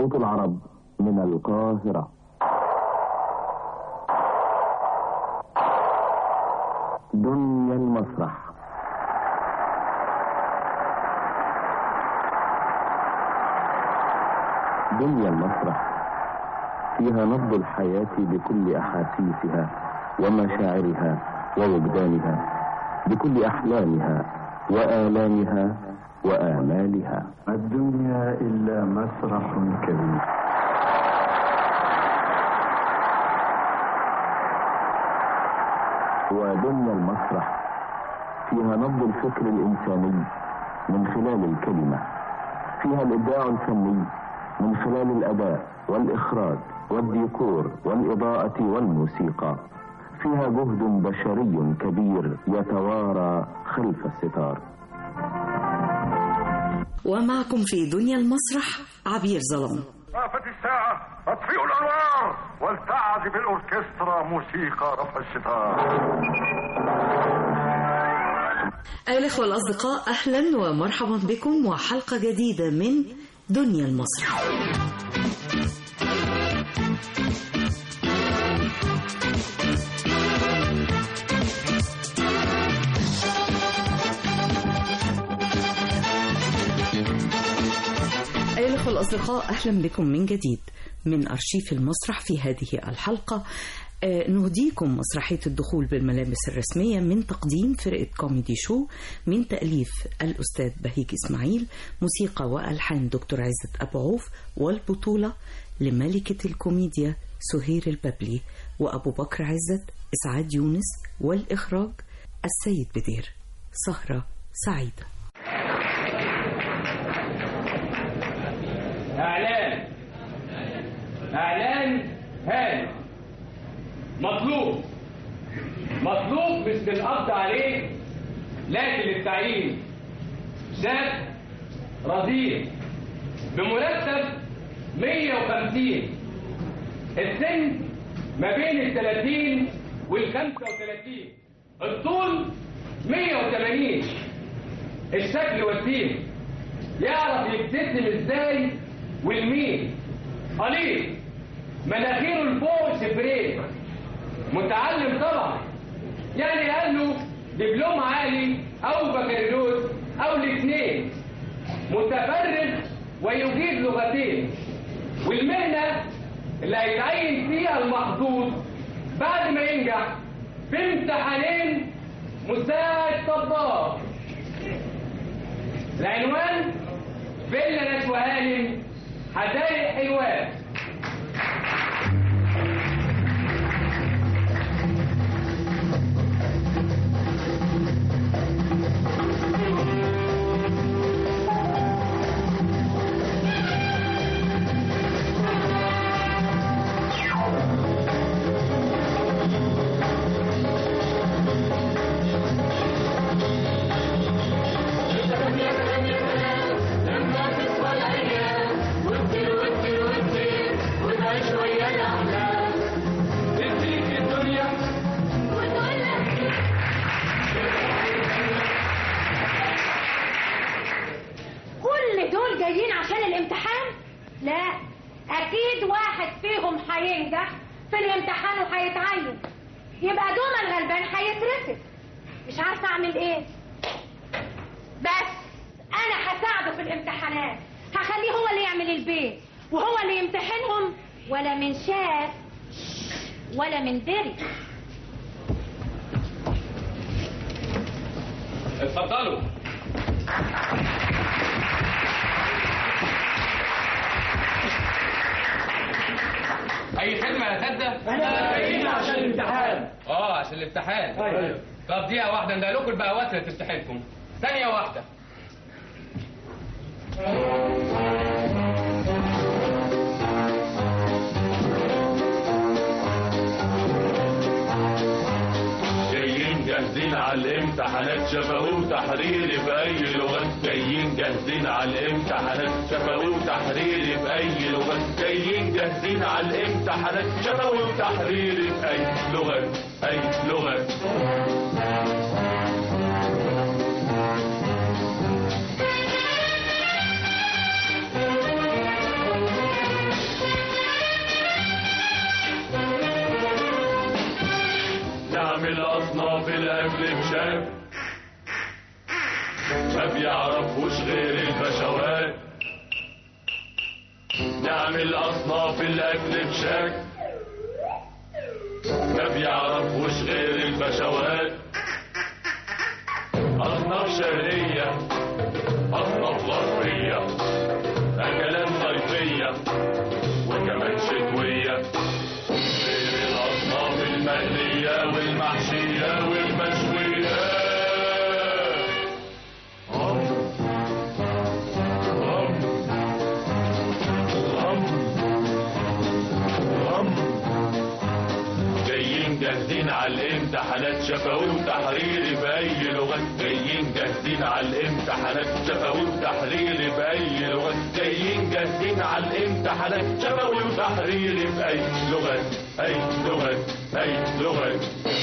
صوت العرب من القاهرة دنيا المسرح دنيا المسرح فيها نبض الحياة بكل أحاسيسها ومشاعرها ووجدانها بكل أحلامها وآلامها وآمالها الدنيا إلا مسرح كبير ودنيا المسرح فيها نبض الفكر الإنساني من خلال الكلمة فيها الإبداع الفني من خلال الأداء والإخراج والديكور والإضاءة والموسيقى فيها جهد بشري كبير يتوارى خلف الستار ومعكم في دنيا المسرح عبير ظلام طافت الساعة اطفئوا الأنوار ولتعزف الأوركسترا موسيقى رفع الستار أيها الأخوة الأصدقاء أهلا ومرحبا بكم وحلقة جديدة من دنيا المسرح أيها الأخوة الأصدقاء أهلا بكم من جديد من أرشيف المسرح في هذه الحلقة آه، نهديكم مسرحية الدخول بالملابس الرسمية من تقديم فرقة كوميدي شو من تأليف الأستاذ بهيج إسماعيل موسيقى وألحان دكتور عزت أبو عوف والبطولة لملكة الكوميديا سهير الببلي وأبو بكر عزت إسعاد يونس والإخراج السيد بدير سهرة سعيدة اعلان اعلان هام مطلوب مطلوب مش للقبض عليه لكن للتعيين شاب رضيع بمرتب 150 السن ما بين ال 30 وال 35 الطول 180 الشكل وسيم يعرف يبتسم ازاي والمين قليل مناخيره لفوق شبرين متعلم طبعا يعني قال له دبلوم عالي او بكالوريوس او الاثنين متفرغ ويجيد لغتين والمهنه اللي هيتعين فيها المحظوظ بعد ما ينجح بامتحانين مساعد طباخ العنوان فيلا ناس وهانم حدائق حلوان تديك الدنيا كل دول جايين عشان الامتحان لا اكيد واحد فيهم هينجح في الامتحان وهيتعين يبقى دوما الغلبان هيترفد مش عارفه اعمل ايه بس انا هساعده في الامتحانات هخليه هو اللي يعمل البيت وهو اللي يمتحنهم ولا من شاف ولا من دري اتفضلوا اي خدمه يا سده احنا جايين عشان الامتحان اه عشان الامتحان ايوه طب دقيقه واحده ندعي لكم البهوات اللي تمتحنكم ثانيه واحده جايين جاهزين على الامتحانات شفوي تحريري بأي لغة جايين جاهزين على الامتحانات شفوي تحريري بأي لغة جايين جاهزين على الامتحانات شفوي تحريري بأي لغة أي لغة نعمل أصناف الأكل بشكل ما بيعرفوش غير البشوات نعمل أصناف الأكل بشكل ما بيعرفوش غير البشوات أصناف شرقية أصناف غربية أكلات صيفية وكمان شتوية غير الأصناف المقلية والمحشية والمشوية غم غم غم غم جايين جاهزين على الامتحانات شفوي وتحريري بأي لغة جايين جاهزين على الامتحانات شفوي وتحريري بأي لغة جايين جاهزين على الامتحانات شفوي وتحريري بأي لغة أي لغة أي لغة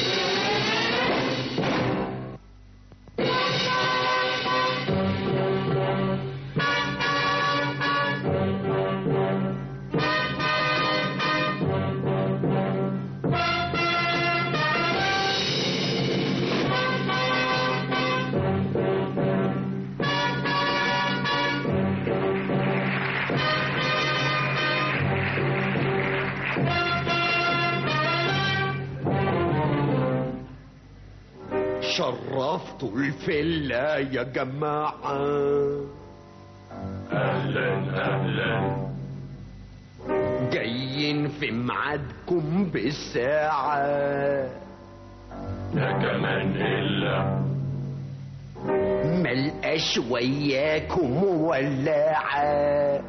شرفتوا الفيلا يا جماعة أهلا أهلا جايين في ميعادكم بالساعة ده كمان إلا ملقاش وياكم ولاعة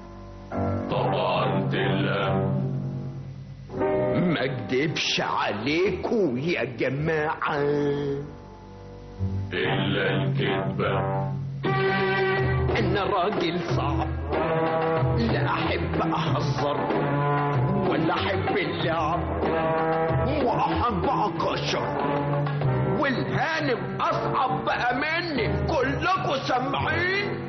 طبعا تلا ما اكدبش عليكم يا جماعة إلا الكذبة انا راجل صعب لا احب اهزر ولا احب اللعب واحب اقشر والهانم اصعب بقى مني كلكم سامعين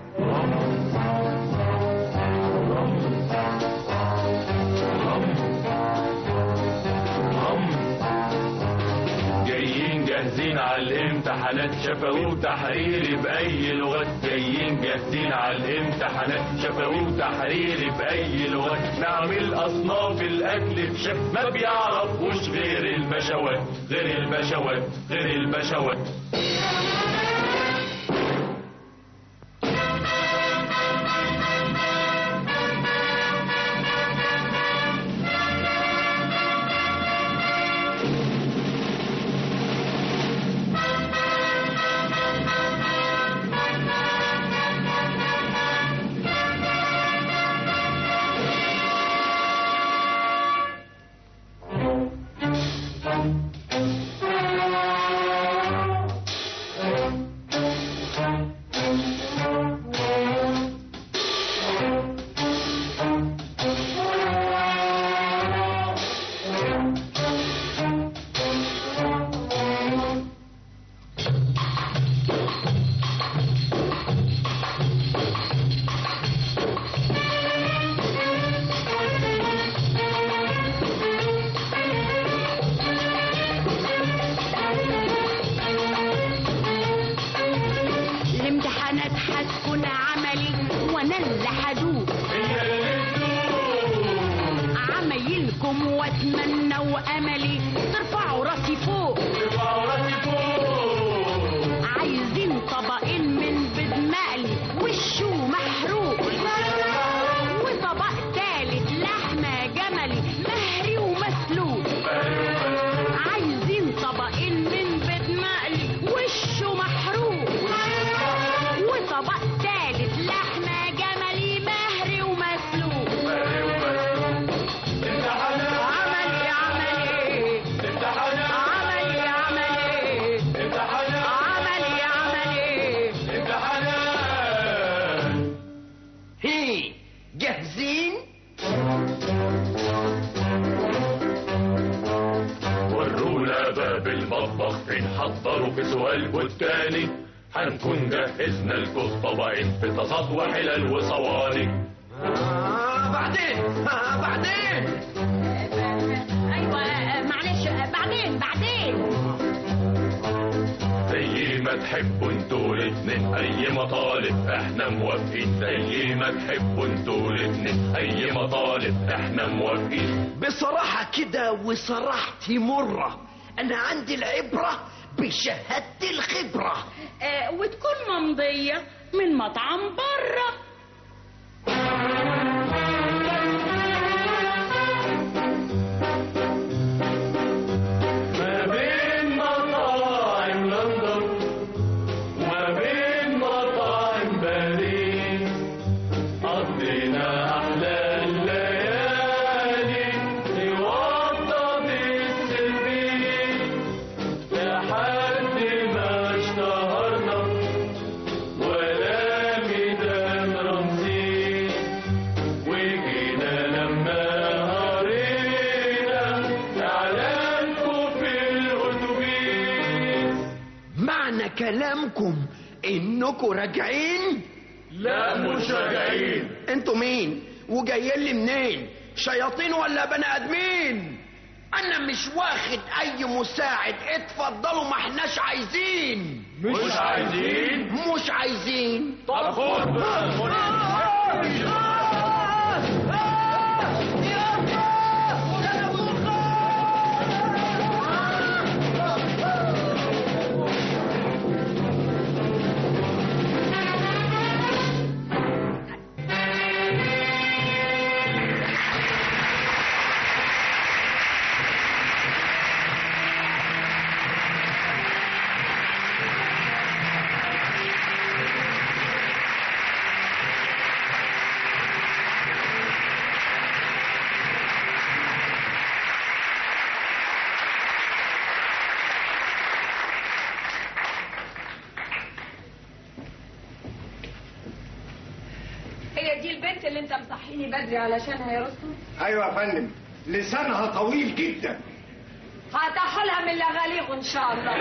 جايين جاهزين على الامتحانات شفوي وتحريري بأي لغة جايين جاهزين على الامتحانات شفوي وتحريري بأي لغة نعمل أصناف الأكل بشكل ما بيعرفوش غير البشوات غير البشوات غير البشوات الامتحانات هتكون عملي وانا اللي هدوق عمايلكم واتمنى واملي ترفعوا راسي فوق عايزين طبقين من بيض مقلي وشه محروق وطبق تالت لحمه جملي مهري ومسلوق عايزين طبقين من بيض مقلي وشه محروق وطبق تالت لحمه جملي مهري ومسلوق عملي عملي عملي عملي عملي عملي هي جاهزين ورونا باب المطبخ بنحضره في سؤال والتاني هنكون جهزنا لكم طبقين في تصاد وحلل وصواني آه بعدين آه، بعدين ايوه آه، معلش آه، بعدين بعدين زي ما تحبوا انتوا الاتنين اي مطالب احنا موافقين زي ما تحبوا انتوا الاتنين اي مطالب احنا موافقين بصراحة كده وصراحتي مرة أنا عندي العبرة بشهادة الخبرة آه، وتكون ممضية من مطعم بره ما بين مطاعم لندن وما بين مطاعم باريس قضينا أحلى الليالي نوضب السربيس لحد ما اشتهرنا ولا ميدان رمسيس وجينا لما هرينا اعلانكم في الاتوبيس معنى كلامكم إنكم راجعين لا مش راجعين انتوا مين وجايين لي منين شياطين ولا بني ادمين انا مش واخد اي مساعد اتفضلوا ما احناش عايزين مش عايزين مش عايزين طب خد بقى. هي دي البنت اللي انت مصحيني بدري علشانها يا رستم ايوه يا فندم لسانها طويل جدا هتحولها من لغاليغ ان شاء الله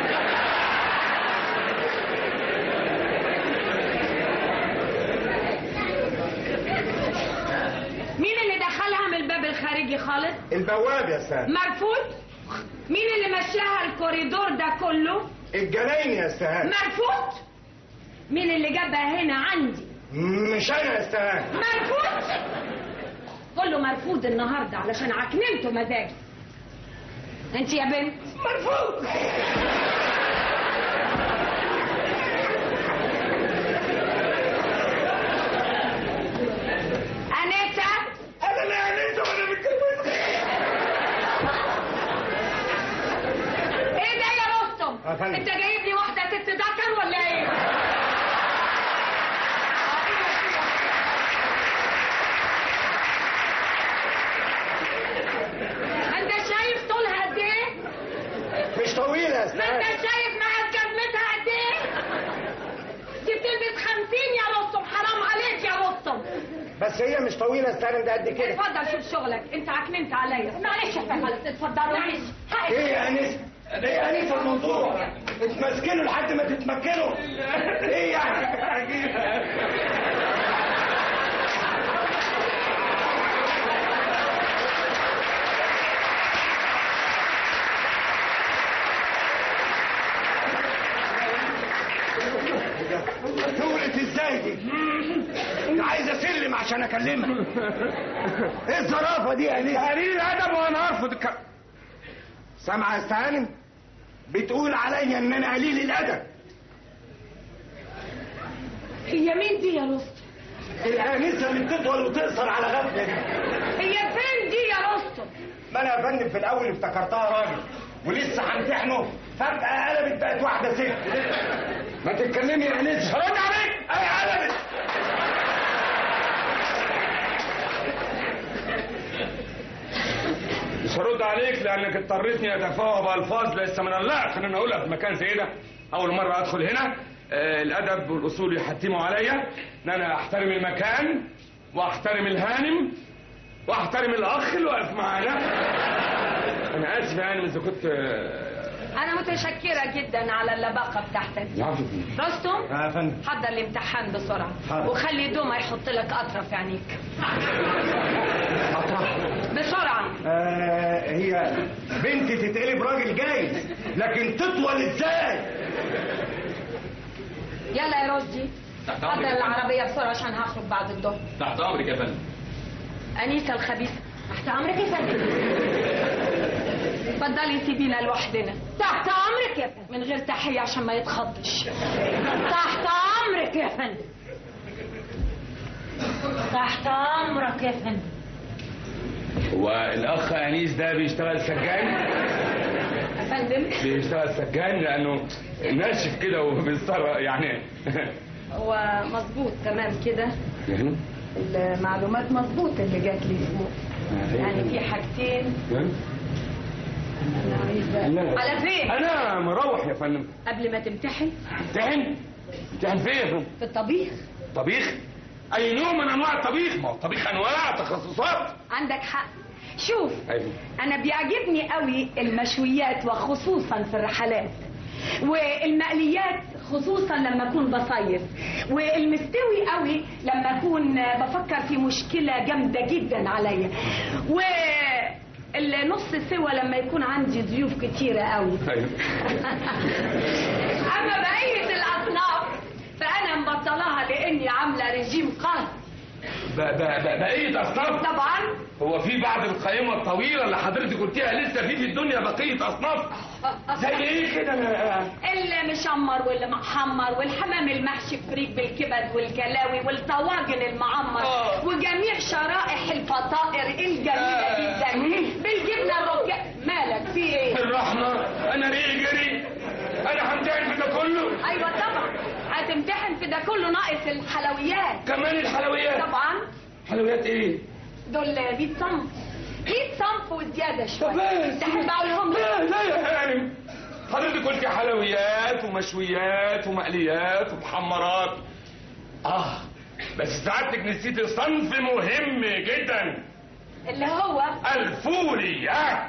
مين اللي دخلها من الباب الخارجي خالص البواب يا استاذ مرفوض مين اللي مشاها الكوريدور ده كله الجناين يا استاذ مرفوض مين اللي جابها هنا عندي مش انا يا استاذ مرفوض كله مرفوض النهارده علشان عكننتوا مزاجي انت يا بنت مرفوض انيتا انا اللي قالته وانا متجوز ايه ده يا رستم يا فندم. انت جايب لي واحده ست ذكر ولا ايه انت شايف طولها قد ايه مش طويله يا ما انت استاذ شايف مقاس جزمتها قد ايه دي بتلبس خمسين يا رستم حرام عليك يا رستم بس هي مش طويله يا استاذ ده قد كده اتفضل شوف شغلك انت عكننت عليا معلش يا فندم اتفضلوا معلش ايه يا انسه ده ايه يا انسه الموضوع اتمسكنوا لحد ما تتمكنوا ايه يعني تولت ازاي دي؟ انت عايز اسلم عشان اكلمك ايه الزرافه دي يا انسه؟ قليل الادب وانا ارفض الكلام سامعه يا استهانم بتقول عليا ان انا قليل الادب هي مين دي يا رستم الانسه اللي بتطول وتقصر على غفله دي هي فين دي يا رستم ما انا يا فندم في الاول افتكرتها راجل ولسه همتحنه فجاه قلبت بقت واحده ست ما تتكلمي يا انسه رد عليك اي قلبت مش هرد عليك لانك اضطريتني اتفاوض بالفاظ لسه من اللائق ان انا اقولها في مكان زي ده اول مره ادخل هنا آه، الادب والاصول يحتموا عليا ان انا احترم المكان واحترم الهانم واحترم الاخ اللي واقف معانا انا اسف يعني اذا كنت آه، انا متشكره جدا على اللباقه بتاعتك رستم يا فندم حضر الامتحان بسرعه حاضر. وخلي دوما يحط لك قطره في عينيك بسرعه آه هي بنتي تتقلب راجل جايز لكن تطول ازاي يلا يا رشدي تحت حضر أمرك. العربيه بسرعه عشان هخرج بعد الظهر تحت امرك يا فندم انيسه الخبيثه تحت امرك يا فندم اتفضلي سيبينا لوحدنا تحت امرك يا فندم من غير تحيه عشان ما يتخضش تحت امرك يا فندم تحت امرك يا فندم والاخ انيس ده بيشتغل سجان يا فندم بيشتغل سجان لانه ناشف كده وبيضطر يعني هو مظبوط تمام كده المعلومات مظبوط اللي جات لي فوق يعني في حاجتين انا عايزه على فين انا مروح يا فندم قبل ما تمتحن امتحن امتحن فين يا فندم في الطبيخ طبيخ اي نوع من انواع الطبيخ ما هو الطبيخ انواع تخصصات عندك حق شوف ايوه انا بيعجبني قوي المشويات وخصوصا في الرحلات والمقليات خصوصا لما اكون بصيف والمستوي قوي لما اكون بفكر في مشكله جامده جدا عليا و النص سوا لما يكون عندي ضيوف كتيره قوي ايوه اما بقيه الاصناف فانا مبطلاها لاني عامله رجيم قهر ب- ب- ب- بقيه اصناف طبعا هو في بعد القائمه الطويله اللي حضرتك قلتيها لسه في في الدنيا بقيه اصناف زي ايه كده أنا- اللي مشمر واللي محمر والحمام المحشي فريك بالكبد والكلاوي والطواجن المعمر آه. وجميع شرائح الفطائر الجميله جدا بالجبنه الرقاق مالك في ايه؟ الرحمه انا ريقي جري انا همتحن في ده كله ايوه طبعا هتمتحن في ده كله ناقص الحلويات كمان الحلويات طبعا حلويات ايه دول 100 صنف 100 صنف وزياده شويه بس. تحب اقولهم لك؟ لا لا يا هانم حضرتك قلتي حلويات ومشويات ومقليات ومحمرات اه بس سعادتك نسيتي صنف مهم جدا اللي هو الفوليات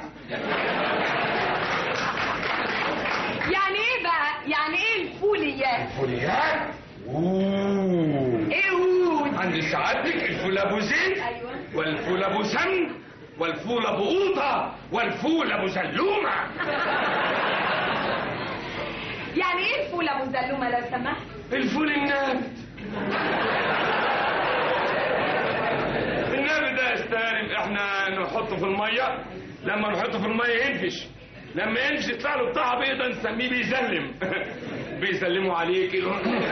يعني ايه بقى؟ يعني ايه الفوليات؟ الفوليات اوه ايه هو؟ عند سعادتك الفول ابو زيت ايوه والفول ابو سمن والفول ابو قوطه والفول ابو زلومه يعني ايه الفول ابو زلومه لو سمحت؟ الفول النابت النابت ده يستاهل احنا نحطه في الميه لما نحطه في الميه ينفش لما ينفش يطلع له بتاع بيضه نسميه بيزلم بيسلموا عليه كده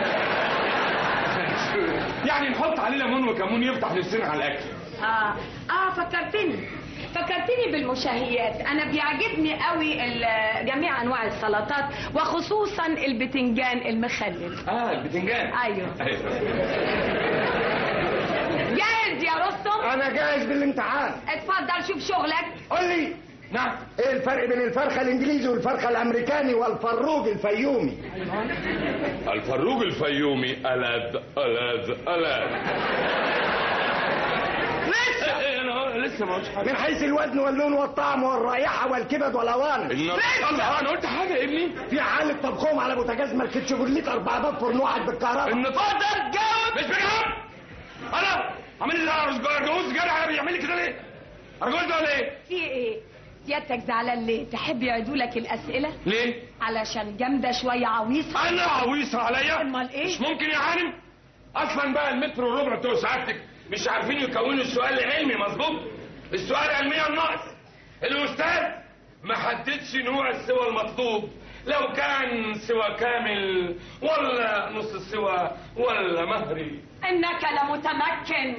يعني نحط عليه ليمون وكمون يفتح نفسنا على الاكل اه اه فكرتني فكرتني بالمشاهيات انا بيعجبني قوي ال- جميع انواع السلطات وخصوصا البتنجان المخلل اه البتنجان ايوه ايوه جاهز يا رستم انا جاهز بالامتحان اتفضل شوف شغلك قول لي نعم ايه الفرق بين الفرخه الانجليزي والفرخه الامريكاني والفروج الفيومي الفروج الفيومي ألذ ألذ ألذ لسه إيه انا لسه ما قلتش حاجه من حيث الوزن واللون والطعم والرائحه والكبد والهوان الله انا قلت حاجه يا ابني في حالة طبخهم على بوتاجاز ماركت شيفروليت اربع باب فرن واحد بالكهرباء النطاق ده جاوب مش بجاوب انا عامل لي رجوز جرح بيعمل لي كده ليه؟ رجوز ده ولا ايه؟ في ايه سيادتك زعلان ليه تحب يعيدوا لك الاسئله ليه؟ علشان جامده شويه عويصه انا عويصه عليا امال ايه مش ممكن يا عالم اصلا بقى المتر والربع بتوع سعادتك مش عارفين يكونوا السؤال العلمي مظبوط السؤال علميا ناقص الاستاذ ما حددش نوع السوى المطلوب لو كان سوى كامل ولا نص السوى ولا مهري انك لمتمكن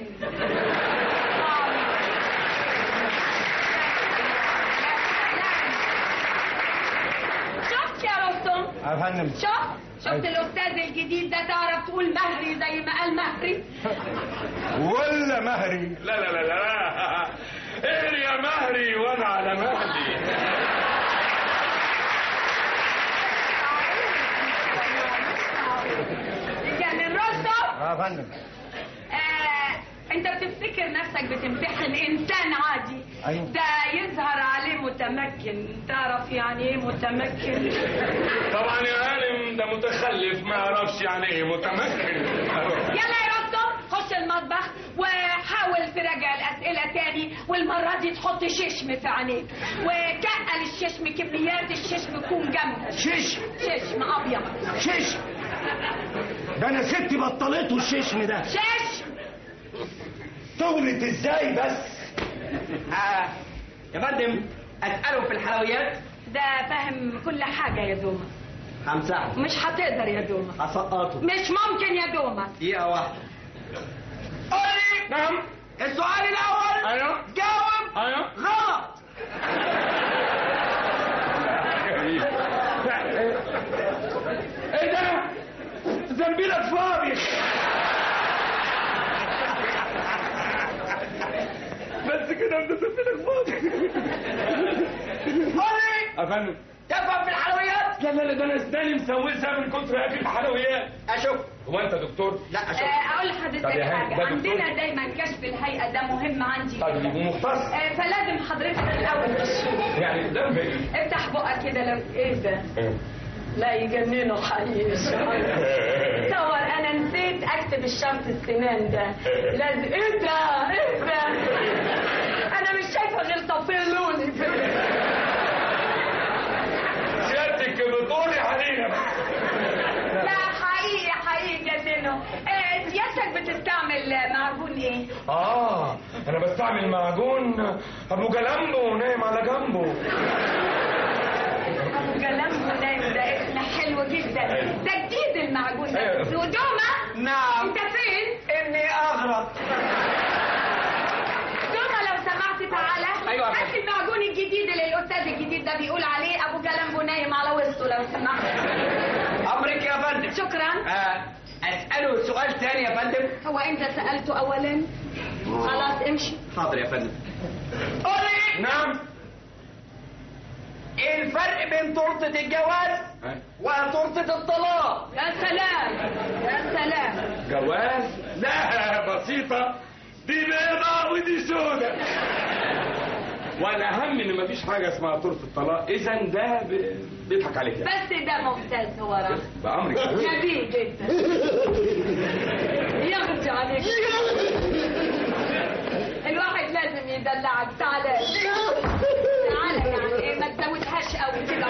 شفت يا رستم يا فندم شفت شفت الاستاذ الجديد ده تعرف تقول مهري زي ما قال مهري ولا مهري لا لا لا لا لا ايه يا مهري وانا على مهلي كان الرستم يا فندم آه انت بتفتكر نفسك بتمتحن انسان عادي أيوة. ده يظهر عليه متمكن تعرف يعني ايه متمكن طبعا يا هانم ده متخلف ما يعرفش يعني ايه متمكن يلا يا رستم خش المطبخ وحاول تراجع الاسئله تاني والمره دي تحط ششم في عينيك وتقل الششم كميات الششم تكون جامده ششم ششم ابيض ششم ده انا ستي بطلته الششم ده ششم تولد ازاي بس آه. يا فندم اساله في الحلويات ده فاهم كل حاجه يا دوما همسحه مش هتقدر يا دوما هسقطه مش ممكن يا دوما دقيقه واحده قولي نعم السؤال الاول ايوه جاوب ايوه غلط ايه ده زنبيلك فاضي بس كده انت زنبيلك فاضي قولي يا فندم تفهم في الحلويات لا لا لا ده انا اسناني مسوسه من كتر اكل الحلويات اشوف هو انت دكتور؟ لا اشوف آه، اقول طب لحضرتك يا هاني، حاجه ده دكتور؟ عندنا دايما كشف الهيئه ده مهم عندي طب يبقوا مختص آه، فلازم حضرتك الاول تشوف يعني ده فين؟ افتح بقك كده لو ايه ده لا يجننوا حقيقي تصور انا نسيت اكتب الشرط السنان ده لازم ايه ده ايه ده انا مش شايفه غير طفلوني سيادتك بتقولي علينا لا حقيقي حقيقي جننوا آه، سيادتك بتستعمل معجون ايه؟ اه انا بستعمل معجون ابو جلامبو نايم على جنبه ابو جلامبو نايم ده اسم حلو جدا ده جديد المعجون ده أيوة. ودوما نعم انت فين؟ اني اغرق دوما لو سمحت تعالى أيوة. هات لي المعجون الجديد اللي الاستاذ الجديد ده بيقول عليه ابو جلامبو نايم على وسطه لو سمحت امرك يا فندم شكرا آه. اساله سؤال تاني يا فندم هو انت سالته اولا خلاص امشي حاضر يا فندم قولي نعم ايه الفرق بين تورته الجواز وتورته الطلاق يا سلام يا سلام جواز لا بسيطة دي بيضة ودي سودة والاهم ان مفيش حاجة اسمها طرف الطلاق اذا ده ب- بيضحك عليك يعني بس ده ممتاز هو راح بأمرك جميل جدا يغطي عليك الواحد لازم يدلعك تعالى تعالى يعني ايه ما تزودهاش قوي كده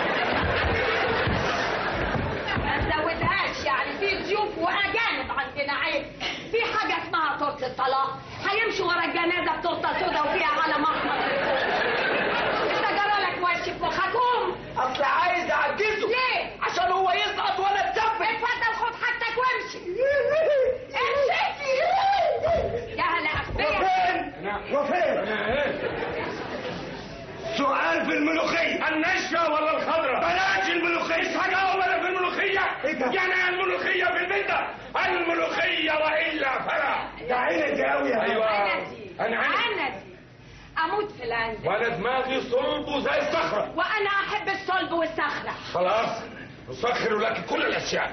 ما تزودهاش يعني في ضيوف واجانب عندنا عيب في حاجه اسمها تورته الطلاق هيمشوا ورا الجنازه بتورته سودا وفيها علم احمر انت جرالك وش في مخك قوم اصل عايز اعجزه ليه؟ عشان هو يسقط وانا اتثبت اتفضل خد حاجتك وامشي امشي يا هلا اخبية وفين وفين سؤال في الملوخية النشفة ولا الخضرة بلاش الملوخية مش حاجة ولا في الملوخية إيه ده؟ يعني الملوخية في البلدة الملوخية وإلا فلا ده عينك قوي يا أيوة عندي أنا عندي عندي اموت في العند وأنا دماغي صلب زي الصخرة وانا احب الصلب والصخره خلاص أسخر لك كل الأشياء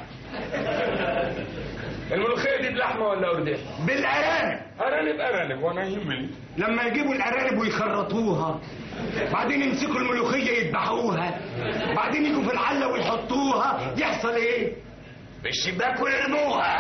الملوخية دي بلحمة ولا أرداح؟ بالارانب أرانب أرانب وأنا يهمني لما يجيبوا الارانب ويخرطوها بعدين يمسكوا الملوخيه يذبحوها بعدين يجوا في الحله ويحطوها يحصل ايه الشباك ويرموها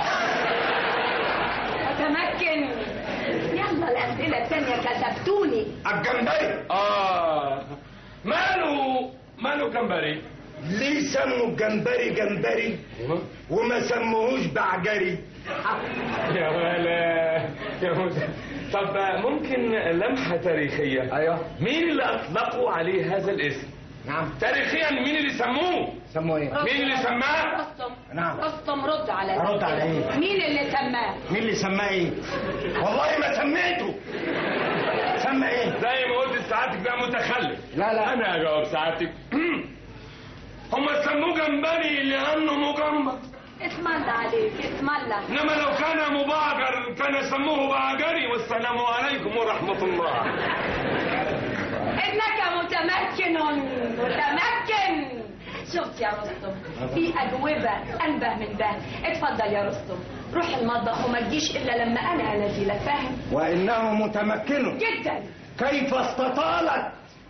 اتمكن يلا الاسئله الثانيه كسبتوني الجمبري آه ماله ماله جمبري ليه سموا الجمبري جمبري وما سموهوش بعجري يا ولا يا ولا طب ممكن لمحة تاريخية ايوه مين اللي أطلقوا عليه هذا الاسم؟ نعم تاريخيا مين اللي سموه؟ سموه ايه مين اللي سماه؟ رستم نعم. رستم رد على أرد على إيه؟ مين اللي سماه مين اللي سماه ايه والله ما سميته سمى ايه زي ما قلت سعادتك ده متخلف لا لا أنا هجاوب سعادتك هم سموه جمبري لأنه مجمر اسم الله عليك اسم الله إنما لو كان مبعجر كان سموه بعجري والسلام عليكم ورحمة الله انك متمكن متمكن شفت يا رستم في أجوبة أنبه من ده اتفضل يا رستم روح المطبخ وما تجيش إلا لما أنا أناديلك فاهم وإنه متمكن جدا كيف استطالت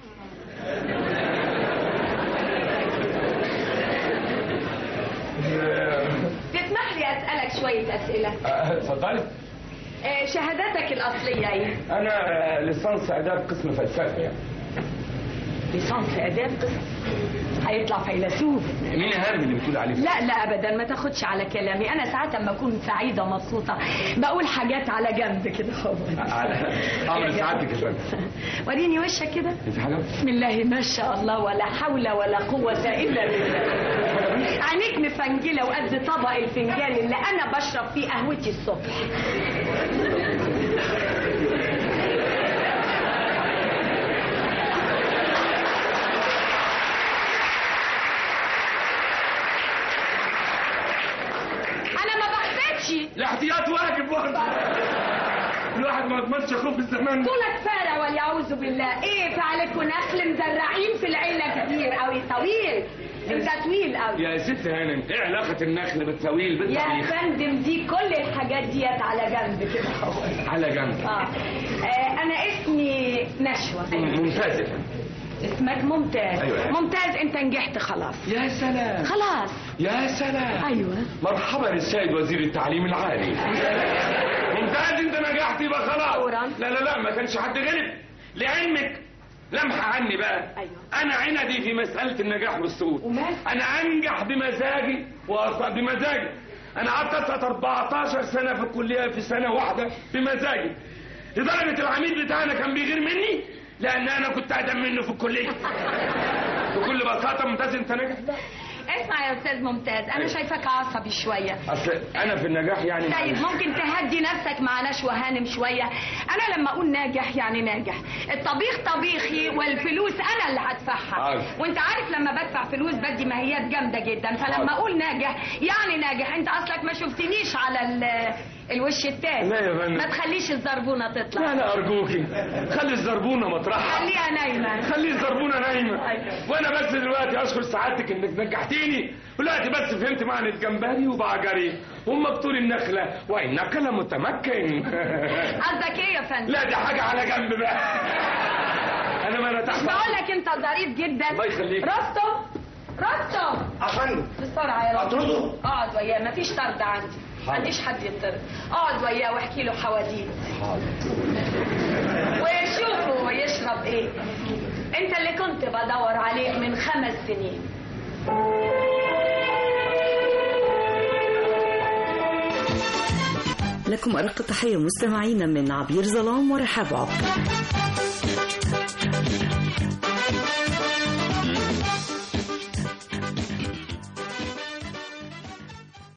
تسمح لي أسألك شوية أسئلة آه، اتفضلي آه، شهاداتك الأصلية إيه؟ انا آه، ليسانس اداب قسم فلسفه يعني ليسانس آداب قسم هيطلع فيلسوف مين اهم اللي بتقول عليه لا لا ابدا ما تاخدش على كلامي انا ساعات لما اكون سعيده ومبسوطه بقول حاجات على جنب كده هو على امر سعادتك يا فندم وريني وشك كده في حاجه بسم الله ما شاء الله ولا حول ولا قوة إلا بالله عينيك مفنجلة وقد طبق الفنجان اللي أنا بشرب فيه قهوتي الصبح أنا ما بحسدش الاحتياط واجب برضه الواحد ما يضمنش اخوه في الزمان طولك فارع واليعوذ بالله ايه فعلكوا نخل مزرعين في العيله كتير قوي طويل انت طويل قوي يا ست هانم ايه علاقه النخل بالطويل يا بالطريق فندم دي كل الحاجات ديت على جنب كده اهو على جنب آه. اه انا اسمي نشوى ممتاز يا فندم. اسمك ممتاز أيوة. ممتاز انت نجحت خلاص يا سلام خلاص يا سلام ايوه مرحبا للسيد وزير التعليم العالي ممتاز انت نجحت يبقى خلاص لا لا لا ما كانش حد غلب لعلمك لمحة عني بقى أيوة. انا عندي في مسألة النجاح والسقوط ومال؟ انا انجح بمزاجي واسقط بمزاجي انا قعدت اسقط 14 سنة في الكلية في سنة واحدة بمزاجي لدرجة العميد بتاعنا كان بيغير مني لان انا كنت اقدم منه في الكلية بكل بساطة ممتاز انت ناجح لا اسمع يا استاذ ممتاز انا شايفك عصبي شويه اصل انا في النجاح يعني طيب ممكن تهدي نفسك مع نشوى هانم شوية أنا لما أقول ناجح يعني ناجح الطبيخ طبيخي والفلوس أنا اللي هدفعها عارف. وأنت عارف لما بدفع فلوس بدي ماهيات جامدة جدا فلما عارف. أقول ناجح يعني ناجح أنت أصلك ما شفتنيش على ال- الوش التاني لا يا فندم. ما تخليش الزربونة تطلع لا لا ارجوكي خلي الزربونه مطرحها خليها نايمة خلي الزربونه نايمه أيوة. وانا بس دلوقتي اشكر سعادتك انك نجحتيني دلوقتي بس فهمت معنى الجمبري وبعجري ومقتول النخله وانك لمتمكن قصدك إيه يا فندم؟ لا دي حاجه على جنب بقى انا ما انا مش تحت بقول لك أنت ظريف جدا الله يخليك. رستم رستم أفندم بسرعة يا رب أطرده؟ اقعد وياه مفيش طرد عندي ما عنديش حد يطرد اقعد وياه واحكي له حواديت وشوفه يشرب ايه انت اللي كنت بدور عليه من خمس سنين لكم أرق تحية مستمعينا من عبير ظلام ورحاب عبد